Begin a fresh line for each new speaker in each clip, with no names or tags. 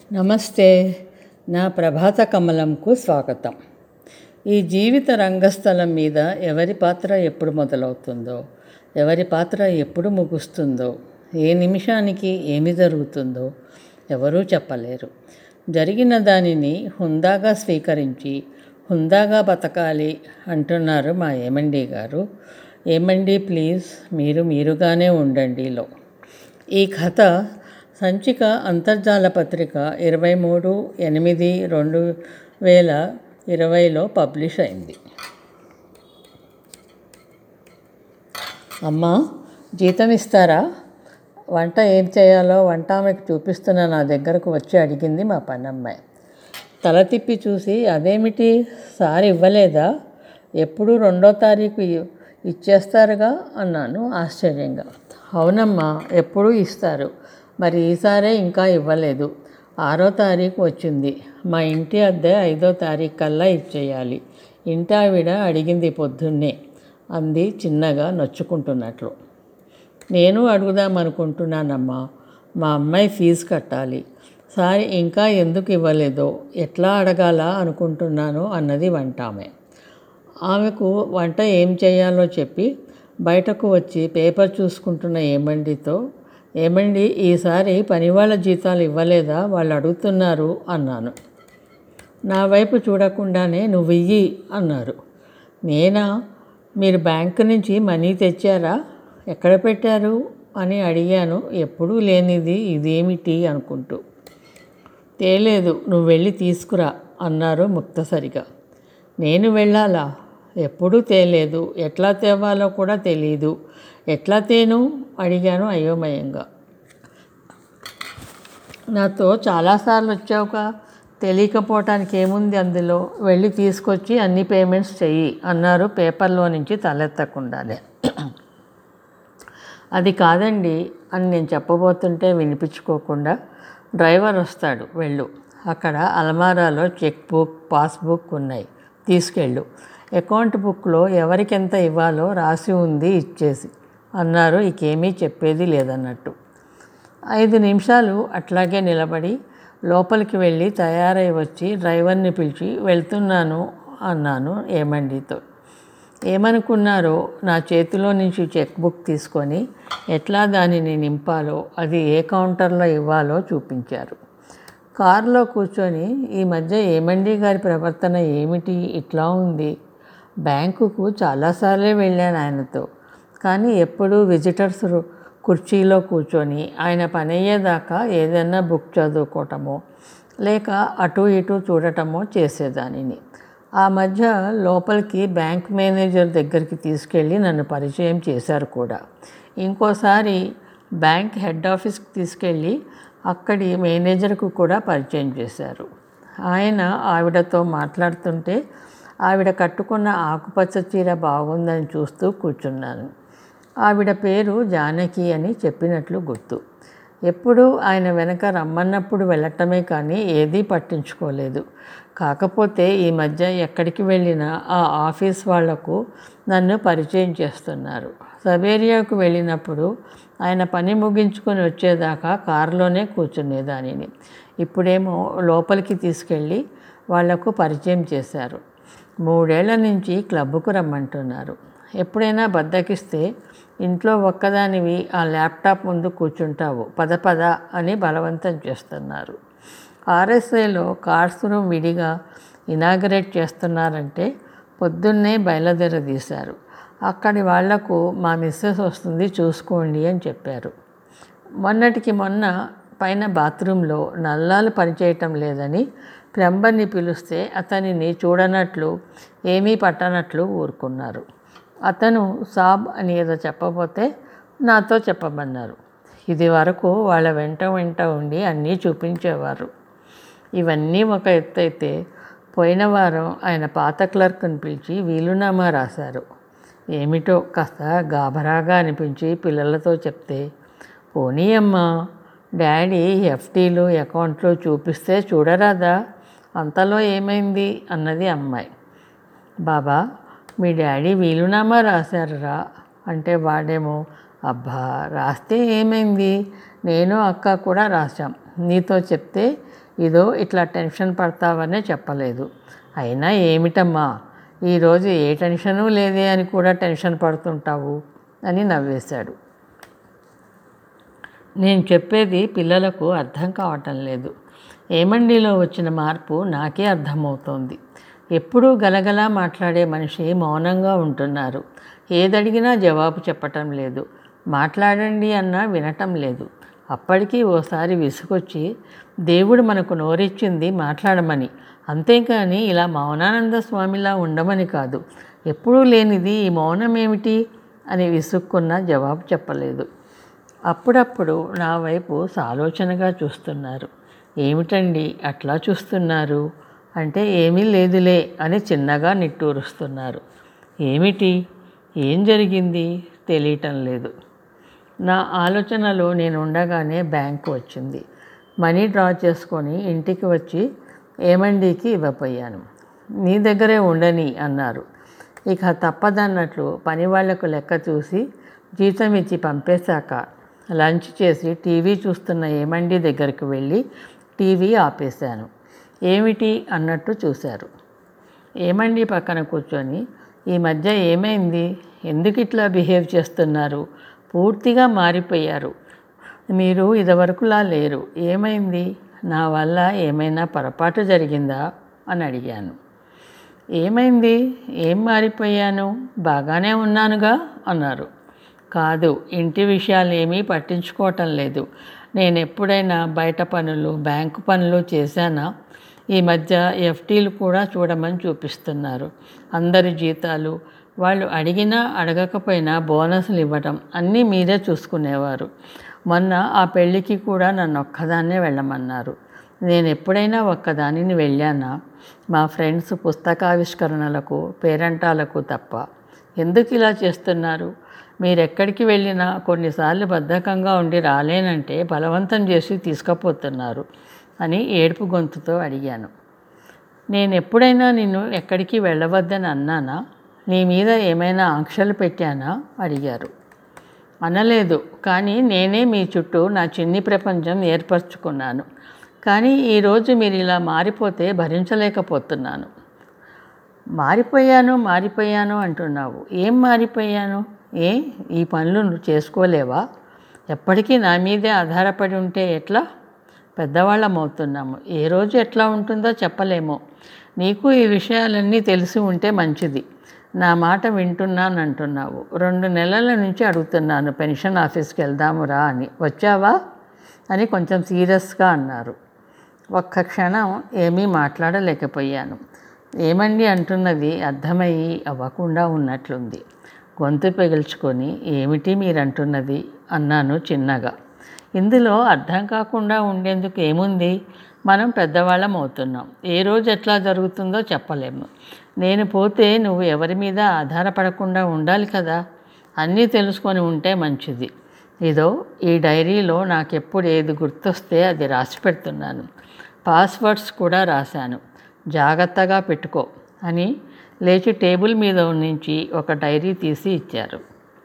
నమస్తే నా ప్రభాత కమలంకు స్వాగతం ఈ జీవిత రంగస్థలం మీద ఎవరి పాత్ర ఎప్పుడు మొదలవుతుందో ఎవరి పాత్ర ఎప్పుడు ముగుస్తుందో ఏ నిమిషానికి ఏమి జరుగుతుందో ఎవరూ చెప్పలేరు జరిగిన దానిని హుందాగా స్వీకరించి హుందాగా బతకాలి అంటున్నారు మా ఏమండి గారు ఏమండి ప్లీజ్ మీరు మీరుగానే ఉండండిలో ఈ కథ సంచిక అంతర్జాల పత్రిక ఇరవై మూడు ఎనిమిది రెండు వేల ఇరవైలో పబ్లిష్ అయింది అమ్మా జీతం ఇస్తారా వంట ఏం చేయాలో వంట ఆమెకు చూపిస్తున్న నా దగ్గరకు వచ్చి అడిగింది మా పనమ్మాయి తల తిప్పి చూసి అదేమిటి సార్ ఇవ్వలేదా ఎప్పుడు రెండో తారీఖు ఇ- ఇచ్చేస్తారుగా అన్నాను ఆశ్చర్యంగా అవునమ్మా ఎప్పుడూ ఇస్తారు మరి ఈసారే ఇంకా ఇవ్వలేదు ఆరో తారీఖు వచ్చింది మా ఇంటి అద్దె ఐదో తారీఖు కల్లా ఇచ్చేయాలి ఇంటి ఆవిడ అడిగింది పొద్దున్నే అంది చిన్నగా నొచ్చుకుంటున్నట్లు నేను అడుగుదామనుకుంటున్నానమ్మా మా అమ్మాయి ఫీజు కట్టాలి సార్ ఇంకా ఎందుకు ఇవ్వలేదో ఎట్లా అడగాలా అనుకుంటున్నాను అన్నది వంట ఆమె ఆమెకు వంట ఏం చేయాలో చెప్పి బయటకు వచ్చి పేపర్ చూసుకుంటున్న ఏమండితో ఏమండి ఈసారి పనివాళ్ళ జీతాలు ఇవ్వలేదా వాళ్ళు అడుగుతున్నారు అన్నాను నా వైపు చూడకుండానే నువ్వు ఇయ్యి అన్నారు నేనా మీరు బ్యాంకు నుంచి మనీ తెచ్చారా ఎక్కడ పెట్టారు అని అడిగాను ఎప్పుడూ లేనిది ఇదేమిటి అనుకుంటూ తేలేదు నువ్వు వెళ్ళి తీసుకురా అన్నారు ముక్తసరిగా నేను వెళ్ళాలా ఎప్పుడూ తేలేదు ఎట్లా తేవాలో కూడా తెలియదు ఎట్లా తేను అడిగాను అయోమయంగా నాతో చాలాసార్లు వచ్చావుగా తెలియకపోవటానికి ఏముంది అందులో వెళ్ళి తీసుకొచ్చి అన్ని పేమెంట్స్ చెయ్యి అన్నారు పేపర్లో నుంచి తలెత్తకుండానే అది కాదండి అని నేను చెప్పబోతుంటే వినిపించుకోకుండా డ్రైవర్ వస్తాడు వెళ్ళు అక్కడ అల్మారాలో చెక్ బుక్ పాస్బుక్ ఉన్నాయి తీసుకెళ్ళు అకౌంట్ బుక్లో ఎవరికి ఎంత ఇవ్వాలో రాసి ఉంది ఇచ్చేసి అన్నారు ఇకేమీ చెప్పేది లేదన్నట్టు ఐదు నిమిషాలు అట్లాగే నిలబడి లోపలికి వెళ్ళి తయారై వచ్చి డ్రైవర్ని పిలిచి వెళ్తున్నాను అన్నాను ఏమండితో ఏమనుకున్నారో నా చేతిలో నుంచి చెక్ బుక్ తీసుకొని ఎట్లా దానిని నింపాలో అది ఏ కౌంటర్లో ఇవ్వాలో చూపించారు కారులో కూర్చొని ఈ మధ్య ఏమండి గారి ప్రవర్తన ఏమిటి ఇట్లా ఉంది బ్యాంకుకు చాలాసార్లే వెళ్ళాను ఆయనతో కానీ ఎప్పుడూ విజిటర్స్ రు- కుర్చీలో కూర్చొని ఆయన పని అయ్యేదాకా ఏదైనా బుక్ చదువుకోవటమో లేక అటు ఇటు చూడటమో చేసేదానిని ఆ మధ్య లోపలికి బ్యాంక్ మేనేజర్ దగ్గరికి తీసుకెళ్ళి నన్ను పరిచయం చేశారు కూడా ఇంకోసారి బ్యాంక్ హెడ్ ఆఫీస్కి తీసుకెళ్ళి అక్కడి మేనేజర్కు కూడా పరిచయం చేశారు ఆయన ఆవిడతో మాట్లాడుతుంటే ఆవిడ కట్టుకున్న ఆకుపచ్చ చీర బాగుందని చూస్తూ కూర్చున్నాను ఆవిడ పేరు జానకి అని చెప్పినట్లు గుర్తు ఎప్పుడూ ఆయన వెనక రమ్మన్నప్పుడు వెళ్ళటమే కానీ ఏదీ పట్టించుకోలేదు కాకపోతే ఈ మధ్య ఎక్కడికి వెళ్ళినా ఆ ఆఫీస్ వాళ్లకు నన్ను పరిచయం చేస్తున్నారు సబేరియాకు వెళ్ళినప్పుడు ఆయన పని ముగించుకొని వచ్చేదాకా కారులోనే కూర్చునేదానిని ఇప్పుడేమో లోపలికి తీసుకెళ్ళి వాళ్లకు పరిచయం చేశారు మూడేళ్ల నుంచి క్లబ్కు రమ్మంటున్నారు ఎప్పుడైనా బద్దకిస్తే ఇంట్లో ఒక్కదానివి ఆ ల్యాప్టాప్ ముందు కూర్చుంటావు పద పద అని బలవంతం చేస్తున్నారు ఆర్ఎస్ఐలో కార్స్ రూమ్ విడిగా ఇనాగరేట్ చేస్తున్నారంటే పొద్దున్నే బయలుదేరదీశారు అక్కడి వాళ్లకు మా మిస్సెస్ వస్తుంది చూసుకోండి అని చెప్పారు మొన్నటికి మొన్న పైన బాత్రూంలో నల్లాలు పనిచేయటం లేదని ప్లంబర్ని పిలిస్తే అతనిని చూడనట్లు ఏమీ పట్టనట్లు ఊరుకున్నారు అతను సాబ్ అని ఏదో చెప్పబోతే నాతో చెప్పమన్నారు ఇది వరకు వాళ్ళ వెంట వెంట ఉండి అన్నీ చూపించేవారు ఇవన్నీ ఒక ఎత్తు అయితే పోయిన వారం ఆయన పాత క్లర్క్ని పిలిచి వీలునామా రాశారు ఏమిటో కాస్త గాబరాగా అనిపించి పిల్లలతో చెప్తే పోనీ అమ్మా డాడీ ఎఫ్టీలు అకౌంట్లు చూపిస్తే చూడరాదా అంతలో ఏమైంది అన్నది అమ్మాయి బాబా మీ డాడీ వీలునామా రాశారురా అంటే వాడేమో అబ్బా రాస్తే ఏమైంది నేను అక్క కూడా రాశాం నీతో చెప్తే ఇదో ఇట్లా టెన్షన్ పడతావనే చెప్పలేదు అయినా ఏమిటమ్మా ఈరోజు ఏ టెన్షను లేదే అని కూడా టెన్షన్ పడుతుంటావు అని నవ్వేశాడు నేను చెప్పేది పిల్లలకు అర్థం కావటం లేదు ఏమండిలో వచ్చిన మార్పు నాకే అర్థమవుతోంది ఎప్పుడూ గలగలా మాట్లాడే మనిషి మౌనంగా ఉంటున్నారు ఏదడిగినా జవాబు చెప్పటం లేదు మాట్లాడండి అన్నా వినటం లేదు అప్పటికీ ఓసారి విసుగొచ్చి దేవుడు మనకు నోరిచ్చింది మాట్లాడమని అంతేకాని ఇలా మౌనానంద స్వామిలా ఉండమని కాదు ఎప్పుడూ లేనిది ఈ మౌనం ఏమిటి అని విసుక్కున్న జవాబు చెప్పలేదు అప్పుడప్పుడు నా వైపు సాలోచనగా చూస్తున్నారు ఏమిటండి అట్లా చూస్తున్నారు అంటే ఏమీ లేదులే అని చిన్నగా నిట్టూరుస్తున్నారు ఏమిటి ఏం జరిగింది తెలియటం లేదు నా ఆలోచనలో నేను ఉండగానే బ్యాంకు వచ్చింది మనీ డ్రా చేసుకొని ఇంటికి వచ్చి ఏమండికి ఇవ్వపోయాను నీ దగ్గరే ఉండని అన్నారు ఇక తప్పదన్నట్లు పని వాళ్లకు లెక్క చూసి జీతం ఇచ్చి పంపేశాక లంచ్ చేసి టీవీ చూస్తున్న ఏమండి దగ్గరికి వెళ్ళి టీవీ ఆపేశాను ఏమిటి అన్నట్టు చూశారు ఏమండి పక్కన కూర్చొని ఈ మధ్య ఏమైంది ఎందుకు ఇట్లా బిహేవ్ చేస్తున్నారు పూర్తిగా మారిపోయారు మీరు ఇదివరకులా లేరు ఏమైంది నా వల్ల ఏమైనా పొరపాటు జరిగిందా అని అడిగాను ఏమైంది ఏం మారిపోయాను బాగానే ఉన్నానుగా అన్నారు కాదు ఇంటి విషయాలు ఏమీ పట్టించుకోవటం లేదు నేను ఎప్పుడైనా బయట పనులు బ్యాంకు పనులు చేశానా ఈ మధ్య ఎఫ్టీలు కూడా చూడమని చూపిస్తున్నారు అందరి జీతాలు వాళ్ళు అడిగినా అడగకపోయినా బోనస్లు ఇవ్వటం అన్నీ మీరే చూసుకునేవారు మొన్న ఆ పెళ్ళికి కూడా నన్ను ఒక్కదాన్నే వెళ్ళమన్నారు నేను ఎప్పుడైనా ఒక్కదానిని వెళ్ళానా మా ఫ్రెండ్స్ పుస్తకావిష్కరణలకు పేరంటాలకు తప్ప ఎందుకు ఇలా చేస్తున్నారు మీరు ఎక్కడికి వెళ్ళినా కొన్నిసార్లు బద్ధకంగా ఉండి రాలేనంటే బలవంతం చేసి తీసుకుపోతున్నారు అని ఏడుపు గొంతుతో అడిగాను నేను ఎప్పుడైనా నిన్ను ఎక్కడికి వెళ్ళవద్దని అన్నానా నీ మీద ఏమైనా ఆంక్షలు పెట్టానా అడిగారు అనలేదు కానీ నేనే మీ చుట్టూ నా చిన్ని ప్రపంచం ఏర్పరచుకున్నాను కానీ ఈరోజు మీరు ఇలా మారిపోతే భరించలేకపోతున్నాను మారిపోయాను మారిపోయాను అంటున్నావు ఏం మారిపోయాను ఏ ఈ పనులు నువ్వు చేసుకోలేవా ఎప్పటికీ నా మీదే ఆధారపడి ఉంటే ఎట్లా పెద్దవాళ్ళం అవుతున్నాము ఏ రోజు ఎట్లా ఉంటుందో చెప్పలేము నీకు ఈ విషయాలన్నీ తెలిసి ఉంటే మంచిది నా మాట వింటున్నాను అంటున్నావు రెండు నెలల నుంచి అడుగుతున్నాను పెన్షన్ ఆఫీస్కి వెళ్దామురా అని వచ్చావా అని కొంచెం సీరియస్గా అన్నారు ఒక్క క్షణం ఏమీ మాట్లాడలేకపోయాను ఏమండి అంటున్నది అర్థమయ్యి అవ్వకుండా ఉన్నట్లుంది గొంతు పెగిల్చుకొని ఏమిటి మీరు అంటున్నది అన్నాను చిన్నగా ఇందులో అర్థం కాకుండా ఉండేందుకు ఏముంది మనం పెద్దవాళ్ళం అవుతున్నాం ఏ రోజు ఎట్లా జరుగుతుందో చెప్పలేము నేను పోతే నువ్వు ఎవరి మీద ఆధారపడకుండా ఉండాలి కదా అన్నీ తెలుసుకొని ఉంటే మంచిది ఇదో ఈ డైరీలో నాకు ఎప్పుడు ఏది గుర్తొస్తే అది రాసి పెడుతున్నాను పాస్వర్డ్స్ కూడా రాశాను జాగ్రత్తగా పెట్టుకో అని లేచి టేబుల్ మీద నుంచి ఒక డైరీ తీసి ఇచ్చారు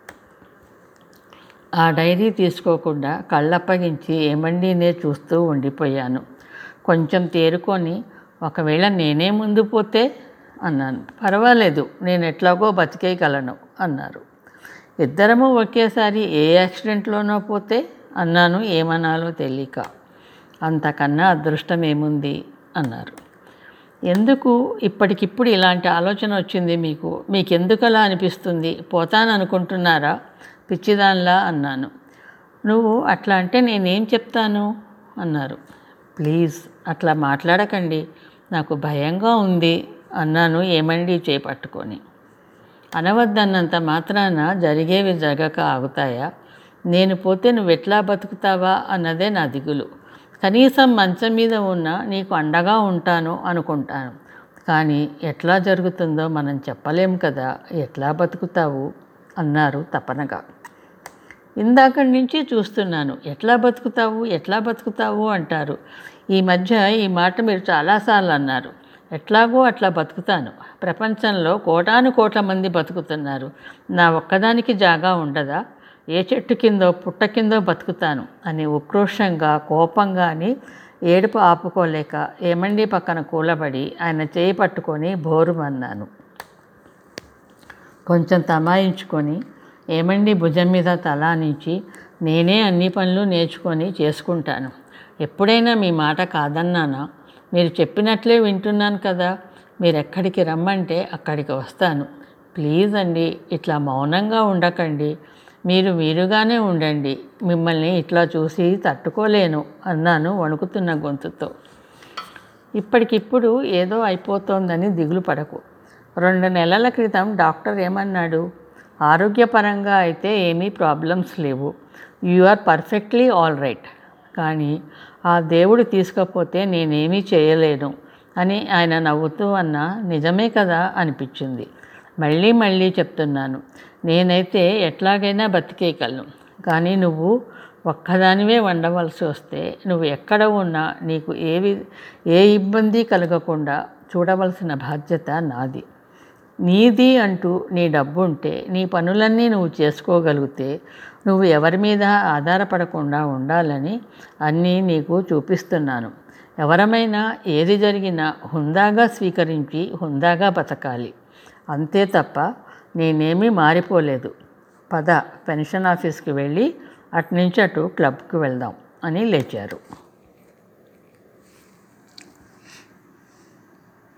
ఆ డైరీ తీసుకోకుండా కళ్ళప్పగించి ఏమండినే చూస్తూ ఉండిపోయాను కొంచెం తేరుకొని ఒకవేళ నేనే ముందు పోతే అన్నాను పర్వాలేదు నేను ఎట్లాగో బతికేయగలను అన్నారు ఇద్దరము ఒకేసారి ఏ యాక్సిడెంట్లోనో పోతే అన్నాను ఏమనాలో తెలియక అంతకన్నా అదృష్టం ఏముంది అన్నారు ఎందుకు ఇప్పటికిప్పుడు ఇలాంటి ఆలోచన వచ్చింది మీకు మీకు ఎందుకు అలా అనిపిస్తుంది పోతాననుకుంటున్నారా పిచ్చిదానిలా అన్నాను నువ్వు అట్లా అంటే నేనేం చెప్తాను అన్నారు ప్లీజ్ అట్లా మాట్లాడకండి నాకు భయంగా ఉంది అన్నాను ఏమండి చేపట్టుకొని అనవద్దన్నంత మాత్రాన జరిగేవి జరగక ఆగుతాయా నేను పోతే నువ్వు ఎట్లా బతుకుతావా అన్నదే నా దిగులు కనీసం మంచం మీద ఉన్న నీకు అండగా ఉంటాను అనుకుంటాను కానీ ఎట్లా జరుగుతుందో మనం చెప్పలేం కదా ఎట్లా బతుకుతావు అన్నారు తపనగా ఇందాక నుంచి చూస్తున్నాను ఎట్లా బతుకుతావు ఎట్లా బతుకుతావు అంటారు ఈ మధ్య ఈ మాట మీరు చాలాసార్లు అన్నారు ఎట్లాగో అట్లా బతుకుతాను ప్రపంచంలో కోటాను కోట్ల మంది బతుకుతున్నారు నా ఒక్కదానికి జాగా ఉండదా ఏ చెట్టు కిందో పుట్ట కిందో బతుకుతాను అని ఉక్రోషంగా కోపంగా అని ఏడుపు ఆపుకోలేక ఏమండి పక్కన కూలబడి ఆయన చేయి పట్టుకొని బోరుమన్నాను కొంచెం తమాయించుకొని ఏమండి భుజం మీద తలానించి నేనే అన్ని పనులు నేర్చుకొని చేసుకుంటాను ఎప్పుడైనా మీ మాట కాదన్నానా మీరు చెప్పినట్లే వింటున్నాను కదా మీరు ఎక్కడికి రమ్మంటే అక్కడికి వస్తాను ప్లీజ్ అండి ఇట్లా మౌనంగా ఉండకండి మీరు మీరుగానే ఉండండి మిమ్మల్ని ఇట్లా చూసి తట్టుకోలేను అన్నాను వణుకుతున్న గొంతుతో ఇప్పటికిప్పుడు ఏదో అయిపోతోందని దిగులు పడకు రెండు నెలల క్రితం డాక్టర్ ఏమన్నాడు ఆరోగ్యపరంగా అయితే ఏమీ ప్రాబ్లమ్స్ లేవు you are perfectly all right కానీ ఆ దేవుడు తీసుకపోతే నేనేమీ చేయలేను అని ఆయన నవ్వుతూ అన్న నిజమే కదా అనిపించింది మళ్ళీ మళ్ళీ చెప్తున్నాను నేనైతే ఎట్లాగైనా బతికేయగలను కానీ నువ్వు ఒక్కదానివే వండవలసి వస్తే నువ్వు ఎక్కడ ఉన్నా నీకు ఏవి ఏ ఇబ్బంది కలగకుండా చూడవలసిన బాధ్యత నాది నీది అంటూ నీ డబ్బు ఉంటే నీ పనులన్నీ నువ్వు చేసుకోగలిగితే నువ్వు ఎవరి మీద ఆధారపడకుండా ఉండాలని అన్నీ నీకు చూపిస్తున్నాను ఎవరమైనా ఏది జరిగినా హుందాగా స్వీకరించి హుందాగా బతకాలి అంతే తప్ప నేనేమీ మారిపోలేదు పద పెన్షన్ ఆఫీస్కి వెళ్ళి అటు నుంచి అటు క్లబ్కి వెళ్దాం అని లేచారు